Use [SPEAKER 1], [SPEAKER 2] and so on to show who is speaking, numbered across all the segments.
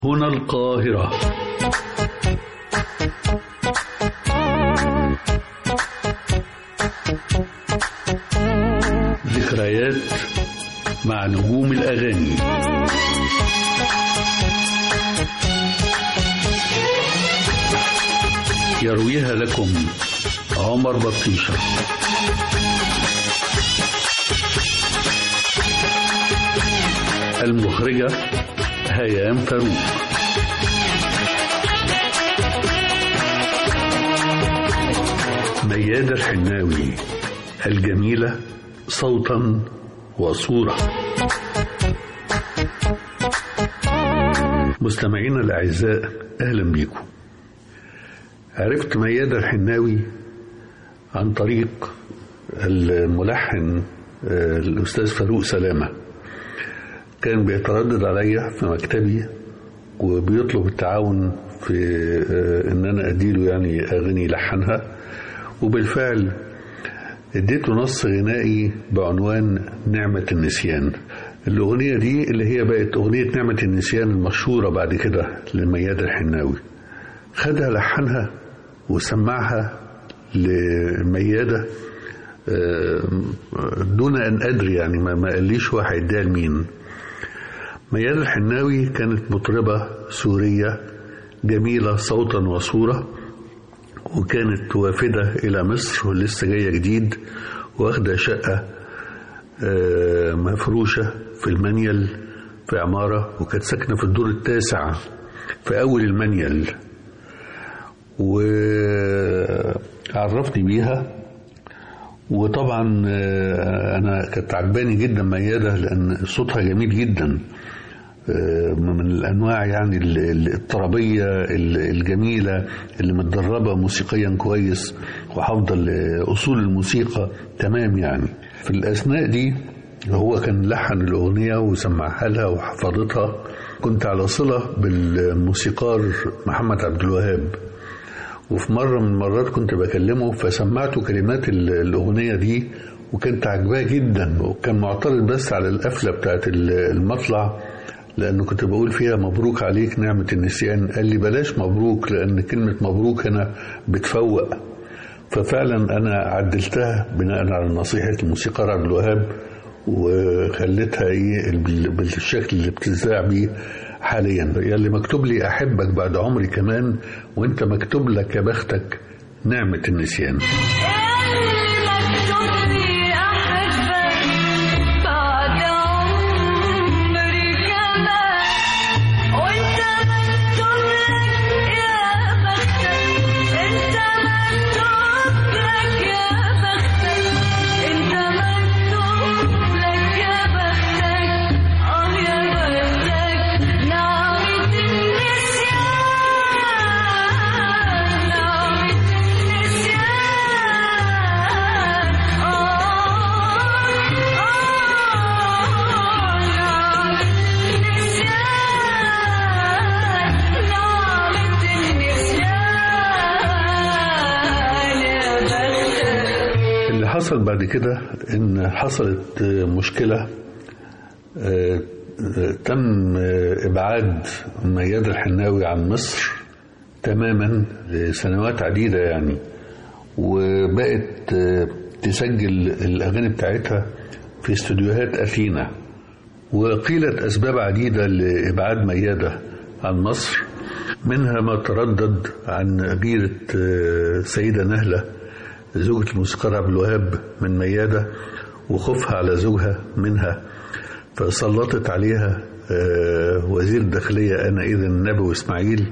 [SPEAKER 1] هنا القاهرة ذكريات مع نجوم الأغاني يرويها لكم عمر بطيشة المخرجة هيام فاروق ميادة الحناوي الجميلة صوتا وصورة مستمعينا الأعزاء أهلا بكم عرفت ميادة الحناوي عن طريق الملحن الأستاذ فاروق سلامة كان بيتردد عليا في مكتبي وبيطلب التعاون في ان انا اديله يعني اغاني يلحنها وبالفعل اديته نص غنائي بعنوان نعمة النسيان الأغنية دي اللي هي بقت أغنية نعمة النسيان المشهورة بعد كده لميادة الحناوي خدها لحنها وسمعها لميادة دون أن أدري يعني ما قاليش هو هيديها لمين ميادة الحناوي كانت مطربة سورية جميلة صوتا وصورة وكانت وافدة إلى مصر ولسه جاية جديد واخدة شقة مفروشة في المنيل في عمارة وكانت ساكنة في الدور التاسع في أول المنيل وعرفني بيها وطبعا أنا كانت عجباني جدا ميادة لأن صوتها جميل جدا من الانواع يعني الطربيه الجميله اللي متدربه موسيقيا كويس وحافظه اصول الموسيقى تمام يعني في الاثناء دي هو كان لحن الاغنيه وسمعها لها وحفظتها كنت على صله بالموسيقار محمد عبد الوهاب وفي مره من المرات كنت بكلمه فسمعته كلمات الاغنيه دي وكانت عجباه جدا وكان معترض بس على القفله بتاعت المطلع لأنه كنت بقول فيها مبروك عليك نعمة النسيان قال لي بلاش مبروك لأن كلمة مبروك هنا بتفوق ففعلا أنا عدلتها بناء على نصيحة الموسيقار عبد الوهاب وخليتها إيه بالشكل اللي بتذاع بيه حاليا يلي مكتوب لي أحبك بعد عمري كمان وأنت مكتوب لك يا بختك نعمة النسيان حصل بعد كده ان حصلت مشكله تم ابعاد ميادة الحناوي عن مصر تماما لسنوات عديده يعني وبقت تسجل الاغاني بتاعتها في استوديوهات اثينا وقيلت اسباب عديده لابعاد ميادة عن مصر منها ما تردد عن غيره سيده نهله زوجة الموسيقار عبد الوهاب من ميادة وخوفها على زوجها منها فسلطت عليها وزير الداخلية آنئذ النبوي إسماعيل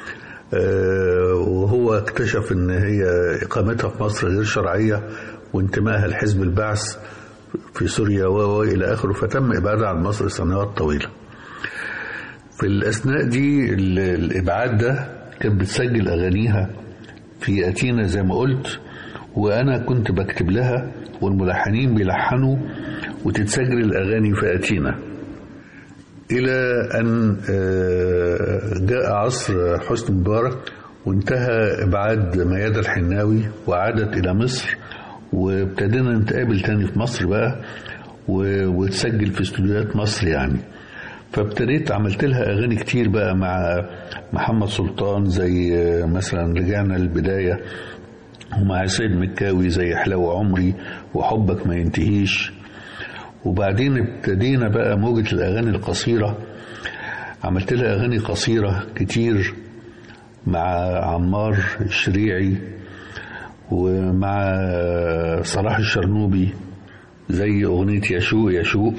[SPEAKER 1] وهو اكتشف ان هي اقامتها في مصر غير شرعيه وانتمائها لحزب البعث في سوريا و الى اخره فتم ابعادها عن مصر سنوات طويله. في الاثناء دي الابعاد ده كانت بتسجل اغانيها في اتينا زي ما قلت وانا كنت بكتب لها والملحنين بيلحنوا وتتسجل الاغاني في اتينا الى ان جاء عصر حسني مبارك وانتهى ابعاد ميادة الحناوي وعادت الى مصر وابتدينا نتقابل تاني في مصر بقى وتسجل في استوديوهات مصر يعني فابتديت عملت لها اغاني كتير بقى مع محمد سلطان زي مثلا رجعنا للبدايه ومع سيد مكاوي زي حلو عمري وحبك ما ينتهيش وبعدين ابتدينا بقى موجة الأغاني القصيرة عملت لها أغاني قصيرة كتير مع عمار الشريعي ومع صلاح الشرنوبي زي أغنية يشوق يشوق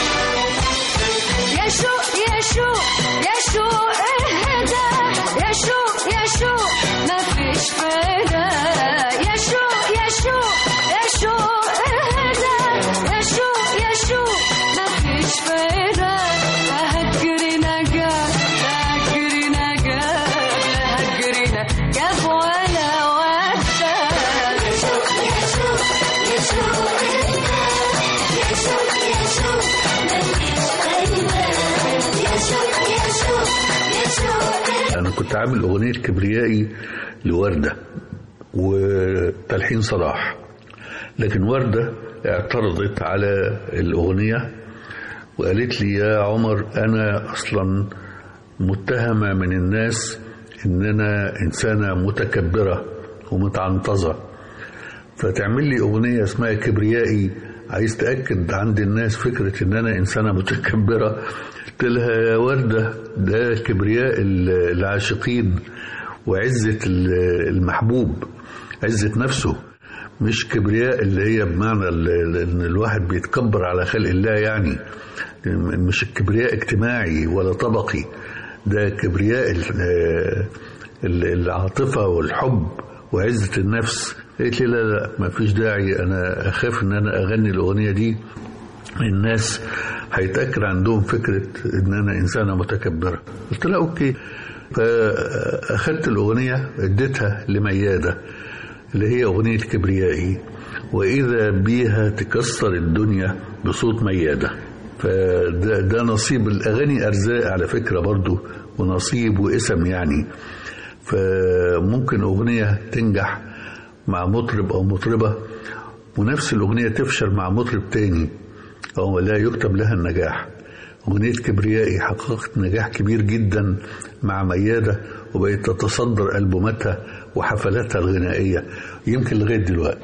[SPEAKER 2] يشوق يشوق يشوق اهدى يشوق يشوق ما فيش فايدة يشوق يشوق يشوق اهدى يشوق يشوق ما فيش فايدة لا هجري نجاة لا هجري نجاة لا هجري نجاة ولا ودة يشوق يشوق يشوق يشوق يشوق ما فيش فايدة يشوق يشوق يشوق
[SPEAKER 1] أنا كنت عامل أغنية كبريائي لوردة وتلحين صلاح لكن وردة اعترضت على الأغنية وقالت لي يا عمر أنا أصلا متهمة من الناس إن أنا إنسانة متكبرة ومتعنطزة فتعمل لي أغنية اسمها كبريائي عايز تأكد عند الناس فكرة إن أنا إنسانة متكبرة قلت لها يا وردة ده كبرياء العاشقين وعزة المحبوب عزة نفسه مش كبرياء اللي هي بمعنى ان الواحد بيتكبر على خلق الله يعني مش الكبرياء اجتماعي ولا طبقي ده كبرياء العاطفة والحب وعزة النفس قالت لي لا لا ما فيش داعي انا اخاف ان انا اغني الاغنية دي الناس هيتأكد عندهم فكرة ان انا انسانة متكبرة قلت لها اوكي فاخدت الاغنية اديتها لميادة اللي هي اغنية كبريائي واذا بيها تكسر الدنيا بصوت ميادة فده ده نصيب الاغاني ارزاق على فكرة برضو ونصيب واسم يعني فممكن اغنية تنجح مع مطرب او مطربة ونفس الاغنية تفشل مع مطرب تاني أو لا يكتب لها النجاح أغنية كبريائي حققت نجاح كبير جدا مع ميادة وبقت تتصدر ألبوماتها وحفلاتها الغنائية يمكن لغاية دلوقتي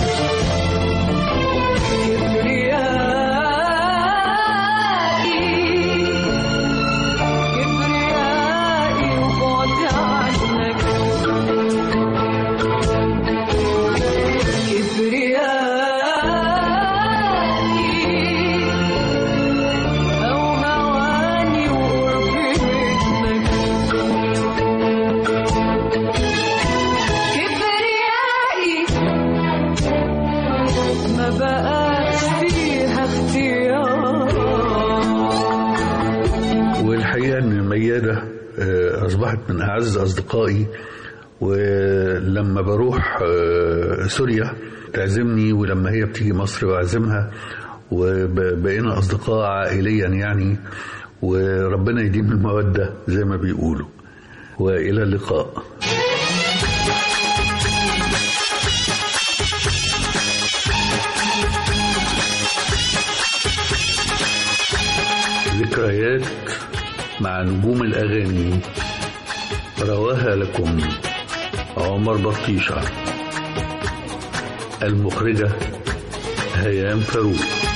[SPEAKER 1] والحقيقة أن ميادة أصبحت من أعز أصدقائي ولما بروح سوريا تعزمني ولما هي بتيجي مصر بعزمها وبقينا أصدقاء عائليا يعني وربنا يديم المودة زي ما بيقولوا وإلى اللقاء ذكريات مع نجوم الأغاني رواها لكم عمر بطيشة المخرجة هيام فاروق